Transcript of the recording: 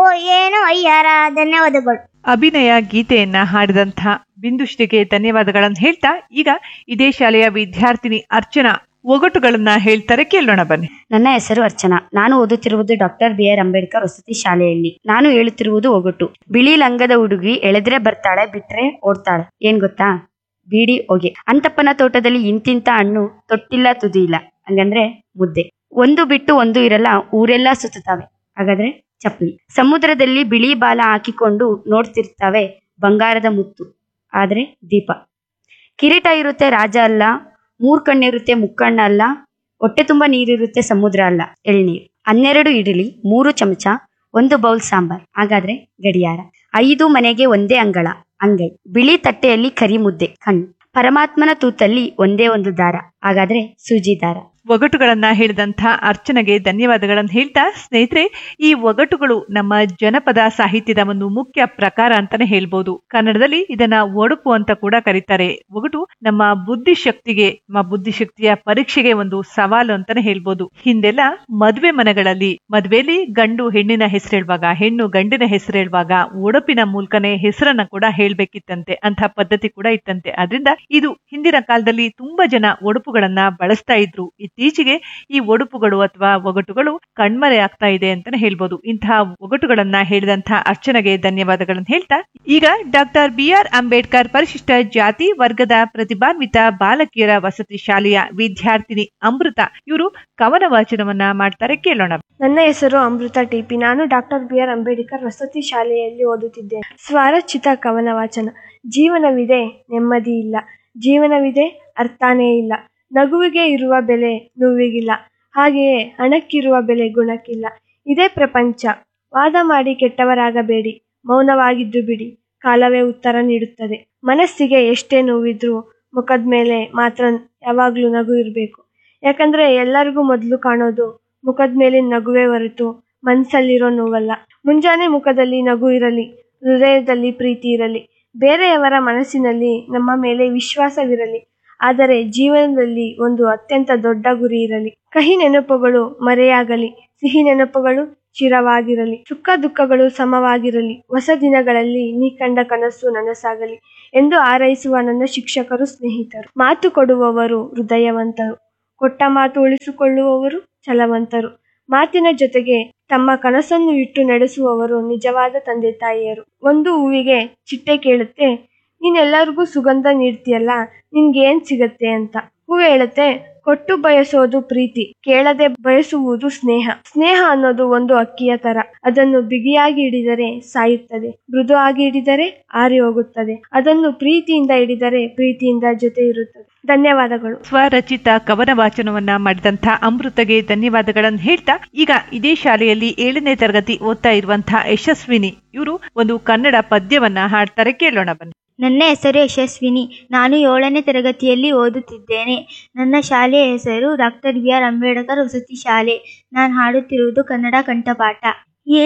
ಓ ಏನು ಅಯ್ಯಾರ ಧನ್ಯವಾದಗಳು ಅಭಿನಯ ಗೀತೆಯನ್ನ ಹಾಡಿದಂಥ ಬಿಂದುಶ್ರೀಗೆ ಧನ್ಯವಾದಗಳನ್ನು ಹೇಳ್ತಾ ಈಗ ಇದೇ ಶಾಲೆಯ ವಿದ್ಯಾರ್ಥಿನಿ ಅರ್ಚನಾ ಒಗಟುಗಳನ್ನ ಹೇಳ್ತಾರೆ ಕೇಳೋಣ ಬನ್ನಿ ನನ್ನ ಹೆಸರು ಅರ್ಚನಾ ನಾನು ಓದುತ್ತಿರುವುದು ಡಾಕ್ಟರ್ ಬಿ ಆರ್ ಅಂಬೇಡ್ಕರ್ ವಸತಿ ಶಾಲೆಯಲ್ಲಿ ನಾನು ಹೇಳುತ್ತಿರುವುದು ಒಗಟು ಬಿಳಿ ಲಂಗದ ಹುಡುಗಿ ಎಳೆದ್ರೆ ಬರ್ತಾಳೆ ಬಿಟ್ರೆ ಓಡ್ತಾಳೆ ಏನ್ ಗೊತ್ತಾ ಬೀಡಿ ಹೊಗೆ ಅಂತಪ್ಪನ ತೋಟದಲ್ಲಿ ಇಂತಿಂತ ಹಣ್ಣು ತೊಟ್ಟಿಲ್ಲ ತುದಿ ಇಲ್ಲ ಹಂಗಂದ್ರೆ ಮುದ್ದೆ ಒಂದು ಬಿಟ್ಟು ಒಂದು ಇರಲ್ಲ ಊರೆಲ್ಲ ಸುತ್ತುತ್ತವೆ ಹಾಗಾದ್ರೆ ಚಪ್ಪಲಿ ಸಮುದ್ರದಲ್ಲಿ ಬಿಳಿ ಬಾಲ ಹಾಕಿಕೊಂಡು ನೋಡ್ತಿರ್ತವೆ ಬಂಗಾರದ ಮುತ್ತು ಆದ್ರೆ ದೀಪ ಕಿರೀಟ ಇರುತ್ತೆ ರಾಜ ಅಲ್ಲ ಮೂರ್ ಕಣ್ಣಿರುತ್ತೆ ಮುಕ್ಕಣ್ಣ ಅಲ್ಲ ಹೊಟ್ಟೆ ತುಂಬ ನೀರಿರುತ್ತೆ ಸಮುದ್ರ ಅಲ್ಲ ಎಳ್ನೀರು ಹನ್ನೆರಡು ಇಡ್ಲಿ ಮೂರು ಚಮಚ ಒಂದು ಬೌಲ್ ಸಾಂಬಾರ್ ಹಾಗಾದ್ರೆ ಗಡಿಯಾರ ಐದು ಮನೆಗೆ ಒಂದೇ ಅಂಗಳ ಅಂಗೈ ಬಿಳಿ ತಟ್ಟೆಯಲ್ಲಿ ಕರಿ ಮುದ್ದೆ ಕಣ್ಣು ಪರಮಾತ್ಮನ ತೂತಲ್ಲಿ ಒಂದೇ ಒಂದು ದಾರ ಹಾಗಾದ್ರೆ ಸೂಜಿ ದಾರ ಒಗಟುಗಳನ್ನ ಹೇಳಿದಂಥ ಅರ್ಚನೆಗೆ ಧನ್ಯವಾದಗಳನ್ನು ಹೇಳ್ತಾ ಸ್ನೇಹಿತರೆ ಈ ಒಗಟುಗಳು ನಮ್ಮ ಜನಪದ ಸಾಹಿತ್ಯದ ಒಂದು ಮುಖ್ಯ ಪ್ರಕಾರ ಅಂತಾನೆ ಹೇಳ್ಬೋದು ಕನ್ನಡದಲ್ಲಿ ಇದನ್ನ ಒಡುಪು ಅಂತ ಕೂಡ ಕರೀತಾರೆ ಒಗಟು ನಮ್ಮ ಬುದ್ಧಿಶಕ್ತಿಗೆ ನಮ್ಮ ಬುದ್ಧಿಶಕ್ತಿಯ ಪರೀಕ್ಷೆಗೆ ಒಂದು ಸವಾಲು ಅಂತಾನೆ ಹೇಳ್ಬೋದು ಹಿಂದೆಲ್ಲ ಮದುವೆ ಮನೆಗಳಲ್ಲಿ ಮದುವೆಯಲ್ಲಿ ಗಂಡು ಹೆಣ್ಣಿನ ಹೆಸರು ಹೇಳುವಾಗ ಹೆಣ್ಣು ಗಂಡಿನ ಹೆಸರು ಹೇಳುವಾಗ ಒಡಪಿನ ಮೂಲಕನೇ ಹೆಸರನ್ನ ಕೂಡ ಹೇಳ್ಬೇಕಿತ್ತಂತೆ ಅಂತ ಪದ್ಧತಿ ಕೂಡ ಇತ್ತಂತೆ ಆದ್ರಿಂದ ಇದು ಹಿಂದಿನ ಕಾಲದಲ್ಲಿ ತುಂಬಾ ಜನ ಒಡುಪುಗಳನ್ನ ಬಳಸ್ತಾ ಇದ್ರು ಇತ್ತೀಚೆಗೆ ಈ ಒಡುಪುಗಳು ಅಥವಾ ಒಗಟುಗಳು ಕಣ್ಮರೆ ಆಗ್ತಾ ಇದೆ ಅಂತಾನೆ ಹೇಳ್ಬೋದು ಇಂತಹ ಒಗಟುಗಳನ್ನ ಹೇಳಿದಂತ ಅರ್ಚನೆಗೆ ಧನ್ಯವಾದಗಳನ್ನು ಹೇಳ್ತಾ ಈಗ ಡಾಕ್ಟರ್ ಬಿ ಆರ್ ಅಂಬೇಡ್ಕರ್ ಪರಿಶಿಷ್ಟ ಜಾತಿ ವರ್ಗದ ಪ್ರತಿಭಾನ್ವಿತ ಬಾಲಕಿಯರ ವಸತಿ ಶಾಲೆಯ ವಿದ್ಯಾರ್ಥಿನಿ ಅಮೃತ ಇವರು ಕವನ ವಾಚನವನ್ನ ಮಾಡ್ತಾರೆ ಕೇಳೋಣ ನನ್ನ ಹೆಸರು Amrutha T P doctor B R Ambedkar ವಸತಿ ಶಾಲೆಯಲ್ಲಿ ಓದುತ್ತಿದ್ದೇನೆ ಸ್ವರಚಿತ ಕವನ ವಾಚನ ಜೀವನವಿದೆ ನೆಮ್ಮದಿ ಇಲ್ಲ ಜೀವನವಿದೆ ಅರ್ಥನೇ ಇಲ್ಲ ನಗುವಿಗೆ ಇರುವ ಬೆಲೆ ನೋವಿಗಿಲ್ಲ ಹಾಗೆಯೇ ಹಣಕ್ಕಿರುವ ಬೆಲೆ ಗುಣಕ್ಕಿಲ್ಲ ಇದೇ ಪ್ರಪಂಚ ವಾದ ಮಾಡಿ ಕೆಟ್ಟವರಾಗಬೇಡಿ ಮೌನವಾಗಿದ್ದು ಬಿಡಿ ಕಾಲವೇ ಉತ್ತರ ನೀಡುತ್ತದೆ ಮನಸ್ಸಿಗೆ ಎಷ್ಟೇ ನೋವಿದ್ರೂ ಮುಖದ ಮೇಲೆ ಮಾತ್ರ ಯಾವಾಗಲೂ ನಗು ಇರಬೇಕು ಯಾಕಂದ್ರೆ ಎಲ್ಲರಿಗೂ ಮೊದಲು ಕಾಣೋದು ಮುಖದ ಮೇಲಿನ ನಗುವೇ ಹೊರತು ಮನಸ್ಸಲ್ಲಿರೋ ನೋವಲ್ಲ ಮುಂಜಾನೆ ಮುಖದಲ್ಲಿ ನಗು ಇರಲಿ ಹೃದಯದಲ್ಲಿ ಪ್ರೀತಿ ಇರಲಿ ಬೇರೆಯವರ ಮನಸ್ಸಿನಲ್ಲಿ ನಮ್ಮ ಮೇಲೆ ವಿಶ್ವಾಸವಿರಲಿ ಆದರೆ ಜೀವನದಲ್ಲಿ ಒಂದು ಅತ್ಯಂತ ದೊಡ್ಡ ಗುರಿ ಇರಲಿ ಕಹಿ ನೆನಪುಗಳು ಮರೆಯಾಗಲಿ ಸಿಹಿ ನೆನಪುಗಳು ಚಿರವಾಗಿರಲಿ ಸುಖ ದುಃಖಗಳು ಸಮವಾಗಿರಲಿ ಹೊಸ ದಿನಗಳಲ್ಲಿ ನೀ ಕಂಡ ಕನಸು ನನಸಾಗಲಿ ಎಂದು ಹಾರೈಸುವ ನನ್ನ ಶಿಕ್ಷಕರು ಸ್ನೇಹಿತರು ಮಾತು ಕೊಡುವವರು ಹೃದಯವಂತರು ಕೊಟ್ಟ ಮಾತು ಉಳಿಸಿಕೊಳ್ಳುವವರು ಛಲವಂತರು ಮಾತಿನ ಜೊತೆಗೆ ತಮ್ಮ ಕನಸನ್ನು ಇಟ್ಟು ನಡೆಸುವವರು ನಿಜವಾದ ತಂದೆ ತಾಯಿಯರು ಒಂದು ಹೂವಿಗೆ ಚಿಟ್ಟೆ ಕೇಳುತ್ತೆ ನೀನೆಲ್ಲರಿಗೂ ಸುಗಂಧ ನೀಡ್ತೀಯಲ್ಲ ನಿನ್ಗೇನ್ ಸಿಗತ್ತೆ ಅಂತ ಹೂ ಹೇಳುತ್ತೆ ಕೊಟ್ಟು ಬಯಸೋದು ಪ್ರೀತಿ ಕೇಳದೆ ಬಯಸುವುದು ಸ್ನೇಹ ಸ್ನೇಹ ಅನ್ನೋದು ಒಂದು ಅಕ್ಕಿಯ ತರ ಅದನ್ನು ಬಿಗಿಯಾಗಿ ಹಿಡಿದರೆ ಸಾಯುತ್ತದೆ ಮೃದುವಾಗಿ ಹಿಡಿದರೆ ಆರಿ ಹೋಗುತ್ತದೆ ಅದನ್ನು ಪ್ರೀತಿಯಿಂದ ಹಿಡಿದರೆ ಪ್ರೀತಿಯಿಂದ ಜೊತೆ ಇರುತ್ತದೆ ಧನ್ಯವಾದಗಳು ಸ್ವರಚಿತ ಕವನ ವಾಚನವನ್ನ ಮಾಡಿದಂಥ ಅಮೃತಗೆ ಧನ್ಯವಾದಗಳನ್ನು ಹೇಳ್ತಾ ಈಗ ಇದೇ ಶಾಲೆಯಲ್ಲಿ ಏಳನೇ ತರಗತಿ ಓದ್ತಾ ಇರುವಂತಹ ಯಶಸ್ವಿನಿ ಇವರು ಒಂದು ಕನ್ನಡ ಪದ್ಯವನ್ನ ಹಾಡ್ತಾರೆ ಕೇಳೋಣ ಬನ್ನಿ ನನ್ನ ಹೆಸರು ಯಶಸ್ವಿನಿ ನಾನು ಏಳನೇ ತರಗತಿಯಲ್ಲಿ ಓದುತ್ತಿದ್ದೇನೆ ನನ್ನ ಶಾಲೆಯ ಹೆಸರು ಡಾಕ್ಟರ್ ಬಿ ಆರ್ ಅಂಬೇಡ್ಕರ್ ವಸತಿ ಶಾಲೆ ನಾನು ಹಾಡುತ್ತಿರುವುದು ಕನ್ನಡ ಕಂಠಪಾಠ